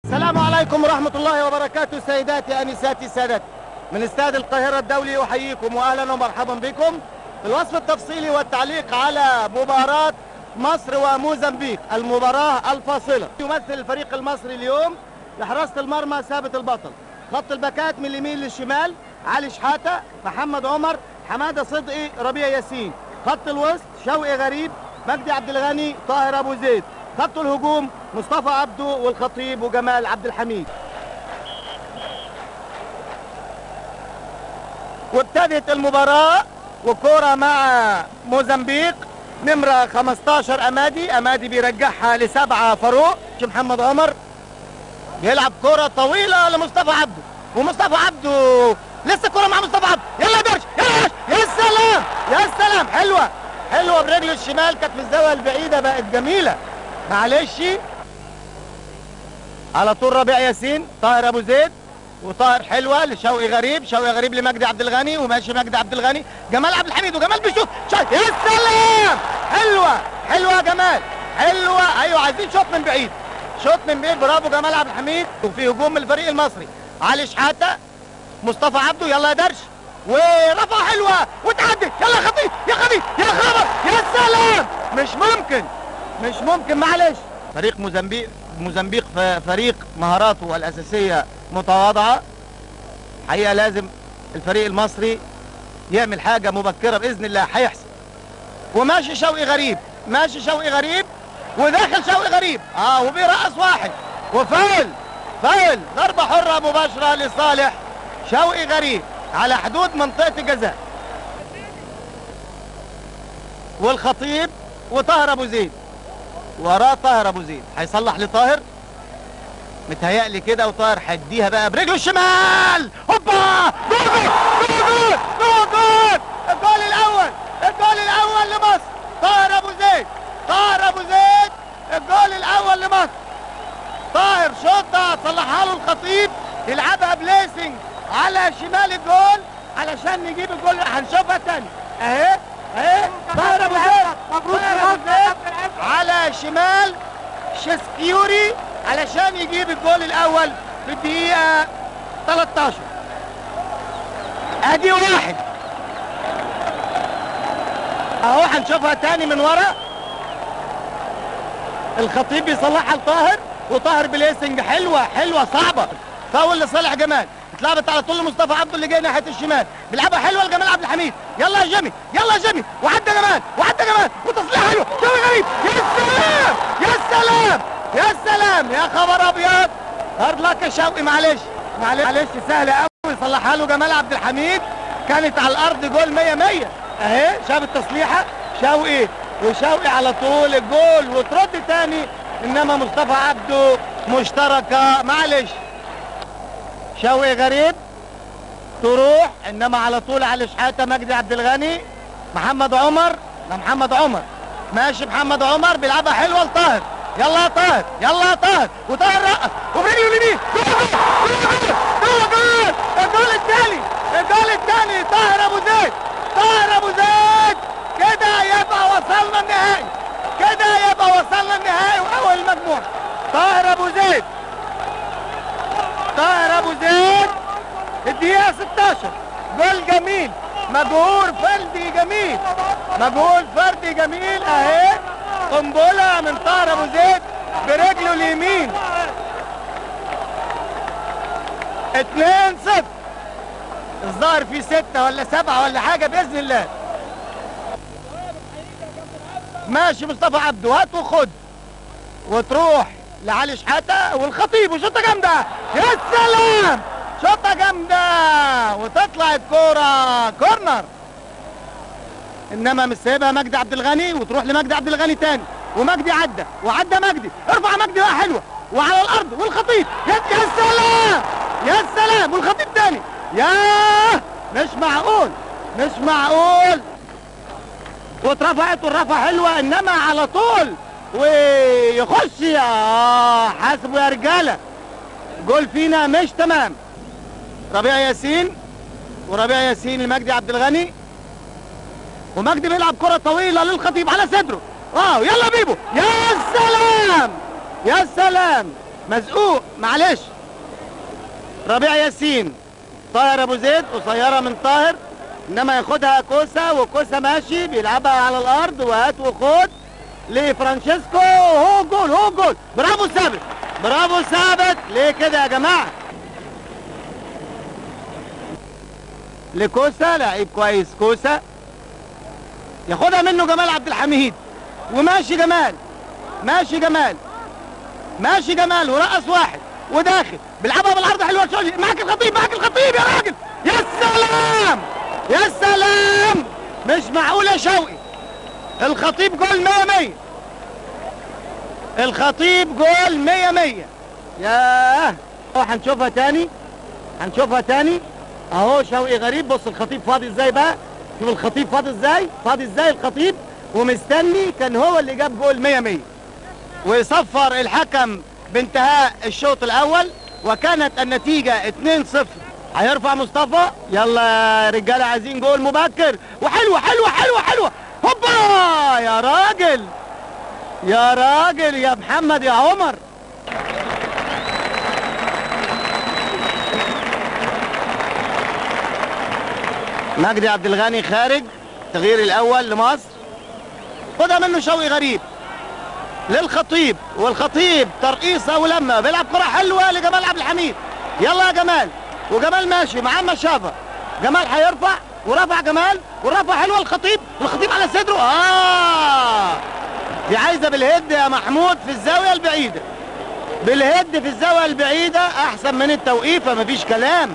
السلام عليكم ورحمة الله وبركاته سيداتي أنساتي سادتي من استاد القاهرة الدولي أحييكم وأهلا ومرحبا بكم في الوصف التفصيلي والتعليق على مباراة مصر وموزمبيق المباراة الفاصلة يمثل الفريق المصري اليوم لحراسة المرمى ثابت البطل خط الباكات من اليمين للشمال علي شحاتة محمد عمر حمادة صدقي ربيع ياسين خط الوسط شوقي غريب مجدي عبد الغني طاهر أبو زيد خط الهجوم مصطفى عبده والخطيب وجمال عبد الحميد وابتدت المباراة وكرة مع موزمبيق نمرة 15 أمادي أمادي بيرجعها لسبعة فاروق محمد عمر بيلعب كرة طويلة لمصطفى عبده ومصطفى عبده لسه كرة مع مصطفى عبده يلا يا درش يلا يا يا سلام يا سلام حلوة حلوة برجله الشمال كانت في الزاوية البعيدة بقت جميلة معلش على طول ربيع ياسين طاهر ابو زيد وطاهر حلوه لشوقي غريب شوقي غريب لمجدي عبد الغني وماشي مجدي عبد الغني جمال عبد الحميد وجمال بيشوط شايف يا سلام حلوه حلوه يا جمال حلوه ايوه عايزين شوط من بعيد شوط من بعيد برافو جمال عبد الحميد وفي هجوم من الفريق المصري علي شحاته مصطفى عبده يلا يا درش ورفع حلوه وتعدي يلا يا خطيب يا خطيب يا خبر يا سلام مش ممكن مش ممكن معلش فريق موزمبيق موزمبيق ف- فريق مهاراته الأساسية متواضعة حقيقة لازم الفريق المصري يعمل حاجة مبكرة بإذن الله هيحصل وماشي شوقي غريب ماشي شوقي غريب وداخل شوقي غريب اه وبيرقص واحد وفاول فاول ضربة حرة مباشرة لصالح شوقي غريب على حدود منطقة الجزاء والخطيب وطاهر ابو زيد وراه طاهر ابو زيد هيصلح لطاهر متهيألي كده وطاهر هيديها بقى برجله الشمال هوبا جول جول جول جول الجول الاول الجول الاول لمصر طاهر ابو زيد طاهر ابو زيد الجول الاول لمصر طاهر شوطه صلحها له الخطيب يلعبها بليسنج على شمال الجول علشان نجيب الجول هنشوفها تاني اهي اهي طاهر ابو زيد مبروك ابو زيد على شمال شسكيوري علشان يجيب الجول الاول في الدقيقه 13 ادي واحد اهو هنشوفها تاني من ورا الخطيب بيصلحها لطاهر وطاهر بليسنج حلوه حلوه صعبه فاول لصالح جمال اتلعبت على طول لمصطفى عبده اللي جاي ناحيه الشمال بيلعبها حلوه لجمال عبد الحميد يلا يا جيمي يلا يا جيمي وعدى جمال وعدى جمال وتصليح حلو شوقي غريب يا سلام يا سلام يا سلام يا خبر ابيض هارد لك يا شوقي معلش معلش معلش سهله قوي صلحها له جمال عبد الحميد كانت على الارض جول 100 100 اهي شاف التصليحه شوقي وشوقي على طول الجول وترد تاني انما مصطفى عبده مشتركه معلش شوقي غريب تروح انما على طول على شحاته مجدي عبد الغني محمد عمر ده محمد عمر ماشي محمد عمر بيلعبها حلوه لطاهر يلا يا طاهر يلا يا طاهر وطاهر رقص وبرجله اليمين جول جول جول جول الجول الثاني الجول الثاني طاهر ابو زيد طاهر ابو زيد كده يبقى وصلنا النهائي كده يبقى وصلنا النهائي واول المجموعه طاهر ابو زيد طاهر ابو زيد الدقيقة 16 جول جميل مجهول فردي جميل مجهول فردي جميل اهي قنبلة من طاهر ابو زيد برجله اليمين 2 0 الظاهر في ستة ولا سبعة ولا حاجة بإذن الله ماشي مصطفى عبده هات وخد وتروح لعلي شحاته والخطيب وشوطه جامده يا سلام شوطه جامده وتطلع الكوره كورنر انما مش سايبها مجدي عبد الغني وتروح لمجدي عبد الغني تاني ومجدي عدى وعدى مجدي ارفع مجدي بقى حلوه وعلى الارض والخطيب يا يا سلام يا سلام والخطيب تاني ياه مش معقول مش معقول واترفعت والرفعه حلوه انما على طول ويخش اه حاسبوا يا رجاله جول فينا مش تمام ربيع ياسين وربيع ياسين لمجدي عبد الغني ومجدي بيلعب كره طويله للخطيب على صدره اه يلا بيبو يا سلام يا سلام مزقوق معلش ربيع ياسين طاهر ابو زيد قصيره من طاهر انما ياخدها كوسه وكوسه ماشي بيلعبها على الارض وهات وخد لفرانشيسكو هو جول هو جول برافو ثابت برافو ثابت ليه كده يا جماعه لكوسه لعيب كويس كوسه ياخدها منه جمال عبد الحميد وماشي جمال ماشي جمال ماشي جمال ورقص واحد وداخل بيلعبها بالعرض حلوه شويه معاك الخطيب معاك الخطيب يا راجل يا سلام يا سلام مش معقول يا شوقي الخطيب جول 100 100 الخطيب جول 100 100 ياه هنشوفها تاني هنشوفها تاني اهو شوقي غريب بص الخطيب فاضي ازاي بقى شوف الخطيب فاضي ازاي فاضي ازاي الخطيب ومستني كان هو اللي جاب جول 100 100 ويصفر الحكم بانتهاء الشوط الاول وكانت النتيجة 2-0 هيرفع مصطفى يلا يا رجالة عايزين جول مبكر وحلوة حلوة حلوة حلوة هوبا يا راجل يا راجل يا محمد يا عمر مجدي عبد الغني خارج التغيير الاول لمصر خدها منه شوقي غريب للخطيب والخطيب ترقيصه ولما بيلعب كره حلوه لجمال عبد الحميد يلا يا جمال وجمال ماشي معاه مشافه جمال هيرفع ورفع جمال ورفع حلوه الخطيب الخطيب على صدره اه دي عايزه بالهيد يا محمود في الزاويه البعيده بالهيد في الزاويه البعيده احسن من التوقيفه مفيش كلام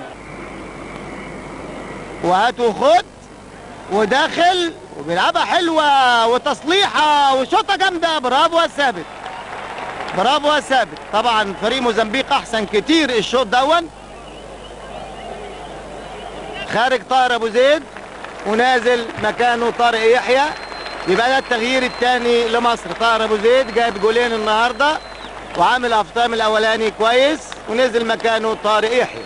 وهات وخد وداخل وبيلعبها حلوه وتصليحه وشوطه جامده برافو يا ثابت برافو يا ثابت طبعا فريق موزمبيق احسن كتير الشوط دون خارج طاهر ابو زيد ونازل مكانه طارق يحيى يبقى ده التغيير الثاني لمصر طاهر ابو زيد جايب جولين النهارده وعامل افطام الاولاني كويس ونزل مكانه طارق يحيى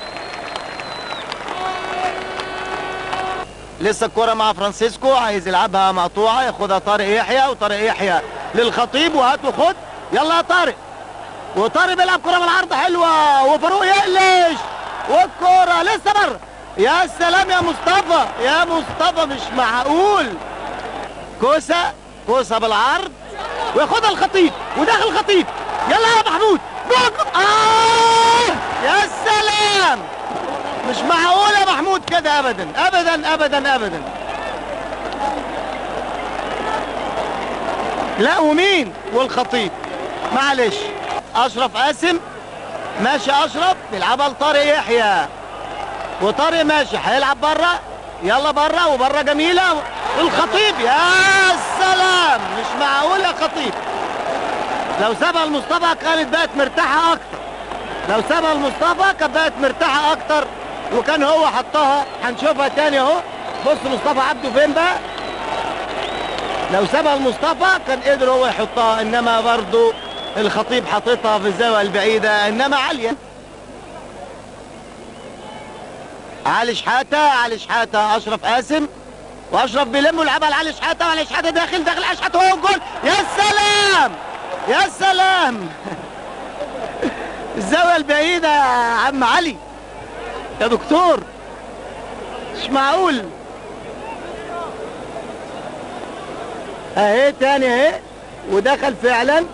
لسه الكرة مع فرانسيسكو عايز يلعبها مقطوعة ياخدها طارق يحيى وطارق يحيى للخطيب وهات وخد يلا يا طارق وطارق بيلعب كرة بالعرض حلوة وفاروق يقلش والكرة لسه بره يا سلام يا مصطفى يا مصطفى مش معقول كوسة كوسة بالعرض وياخدها الخطيب وداخل الخطيب يلا يا محمود آه يا سلام مش معقول يا محمود كده ابدا ابدا ابدا ابدا لا ومين والخطيب معلش اشرف قاسم ماشي اشرف بيلعبها لطارق يحيى وطارق ماشي هيلعب بره يلا بره وبره جميله الخطيب يا سلام مش معقول يا خطيب لو سابها لمصطفى كانت بقت مرتاحه اكتر لو سابها لمصطفى كانت بقت مرتاحه اكتر وكان هو حطها هنشوفها تاني اهو بص مصطفى عبده فين بقى لو سابها لمصطفى كان قدر هو يحطها انما برضو الخطيب حاططها في الزاويه البعيده انما عاليه علي شحاته علي شحاته اشرف قاسم واشرف بيلم ويلعبها لعلي شحاته وعلي شحاته داخل داخل علي شحاته هو الجول يا سلام يا سلام الزاويه البعيده يا عم علي يا دكتور مش معقول اهي تاني اهي ودخل فعلا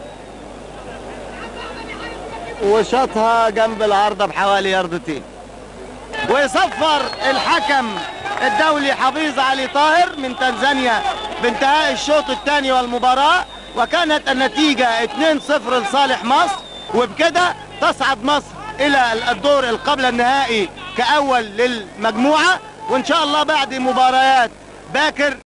وشاطها جنب العارضه بحوالي ياردتين ويصفر الحكم الدولي حفيظ علي طاهر من تنزانيا بانتهاء الشوط الثاني والمباراة وكانت النتيجة 2-0 لصالح مصر وبكده تصعد مصر الى الدور القبل النهائي كأول للمجموعة وان شاء الله بعد مباريات باكر